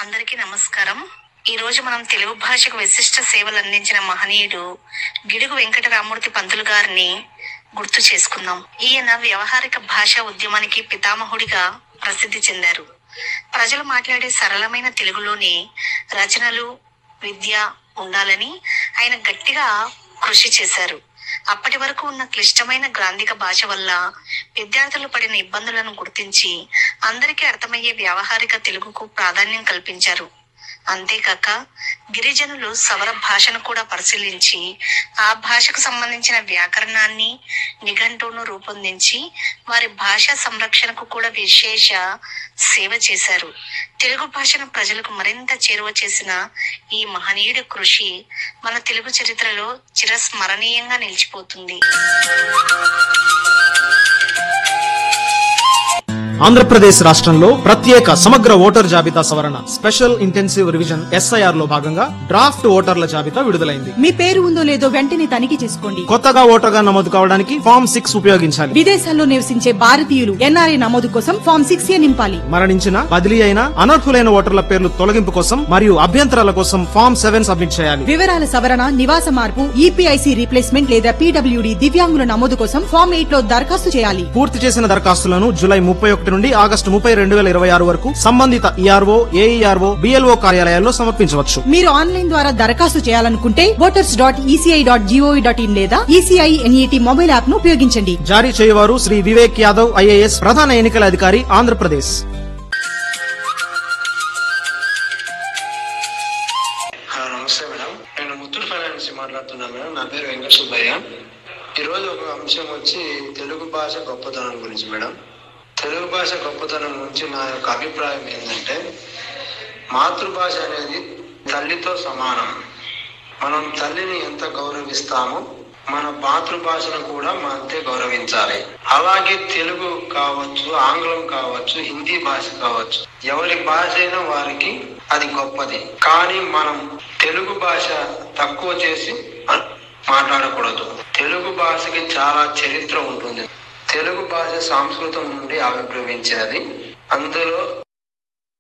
అందరికీ నమస్కారం ఈ రోజు మనం తెలుగు భాషకు విశిష్ట సేవలు అందించిన మహనీయుడు గిడుగు వెంకటరామూర్తి పంతులు గారిని గుర్తు చేసుకుందాం ఈయన వ్యవహారిక భాషా ఉద్యమానికి పితామహుడిగా ప్రసిద్ధి చెందారు ప్రజలు మాట్లాడే సరళమైన తెలుగులోని రచనలు విద్య ఉండాలని ఆయన గట్టిగా కృషి చేశారు అప్పటి వరకు ఉన్న క్లిష్టమైన గ్రాంధిక భాష వల్ల విద్యార్థులు పడిన ఇబ్బందులను గుర్తించి అందరికీ అర్థమయ్యే వ్యావహారిక తెలుగుకు ప్రాధాన్యం కల్పించారు అంతేకాక గిరిజనులు సవర భాషను కూడా పరిశీలించి ఆ భాషకు సంబంధించిన వ్యాకరణాన్ని నిఘంటువును రూపొందించి వారి భాషా సంరక్షణకు కూడా విశేష సేవ చేశారు తెలుగు భాషను ప్రజలకు మరింత చేరువ చేసిన ఈ మహనీయుడి కృషి మన తెలుగు చరిత్రలో చిరస్మరణీయంగా నిలిచిపోతుంది ఆంధ్రప్రదేశ్ రాష్ట్రంలో ప్రత్యేక సమగ్ర ఓటర్ జాబితా సవరణ స్పెషల్ ఇంటెన్సివ్ రివిజన్ ఎస్ఐఆర్ లో భాగంగా డ్రాఫ్ట్ ఓటర్ల జాబితా విడుదలైంది మీ పేరు ఉందో లేదో వెంటనే తనిఖీ చేసుకోండి కొత్తగా ఓటర్గా నమోదు కావడానికి ఫామ్ సిక్స్ ఉపయోగించాలి విదేశాల్లో నివసించే భారతీయులు ఎన్ఆర్ఐ నమోదు కోసం ఫామ్ సిక్స్ ఏ నింపాలి మరణించిన బదిలీ అయిన అనర్హులైన ఓటర్ల పేర్లు తొలగింపు కోసం మరియు అభ్యంతరాల కోసం ఫామ్ సెవెన్ సబ్మిట్ చేయాలి వివరాల సవరణ నివాస మార్పు ఈపీఐసి రీప్లేస్మెంట్ లేదా పీడబ్ల్యూడి దివ్యాంగుల నమోదు కోసం ఫామ్ ఎయిట్ లో దరఖాస్తు చేయాలి పూర్తి చేసిన దరఖాస్తులను జూలై ముప్పై ఒకటి నుండి ఆగస్టు ముప్పై రెండు వేల ఇరవై ఆరు వరకు సంబంధిత ఈఆర్ఓ ఏఈఆర్ఓ బిఎల్ఓ కార్యాలయాల్లో సమర్పించవచ్చు మీరు ఆన్లైన్ ద్వారా దరఖాస్తు చేయాలనుకుంటే voters dot E C I dot G O V dot in లేదా ఈసీఐ ఎన్ఈటి మొబైల్ యాప్ ను ఉపయోగించండి జారీ చేయవారు శ్రీ వివేక్ యాదవ్ ఐఏఎస్ ప్రధాన ఎన్నికల అధికారి ఆంధ్రప్రదేశ్ ఆ, నమస్తే మేడం నేను ముత్తూర్ ఫైనాన్స్ నుంచి మాట్లాడుతున్నాను మేడం నా పేరు వెంకట సుబ్బయ్య ఈరోజు ఒక అంశం వచ్చి తెలుగు భాష గొప్పతనం గురించి మేడం తెలుగు భాష గొప్పతనం గురించి నా యొక్క అభిప్రాయం ఏంటంటే మాతృభాష అనేది తల్లితో సమానం మనం తల్లిని ఎంత గౌరవిస్తామో మన మాతృభాషను కూడా మనం అంతే గౌరవించాలి అలాగే తెలుగు కావచ్చు ఆంగ్లం కావచ్చు హిందీ భాష కావచ్చు ఎవరి భాష అయినా వారికి అది గొప్పది కానీ మనం తెలుగు భాష తక్కువ చేసి అ- మాట్లాడకూడదు తెలుగు భాషకి చాలా చరిత్ర ఉంటుంది తెలుగు భాష సంస్కృతం నుండి ఆవిర్భవించినది అందులో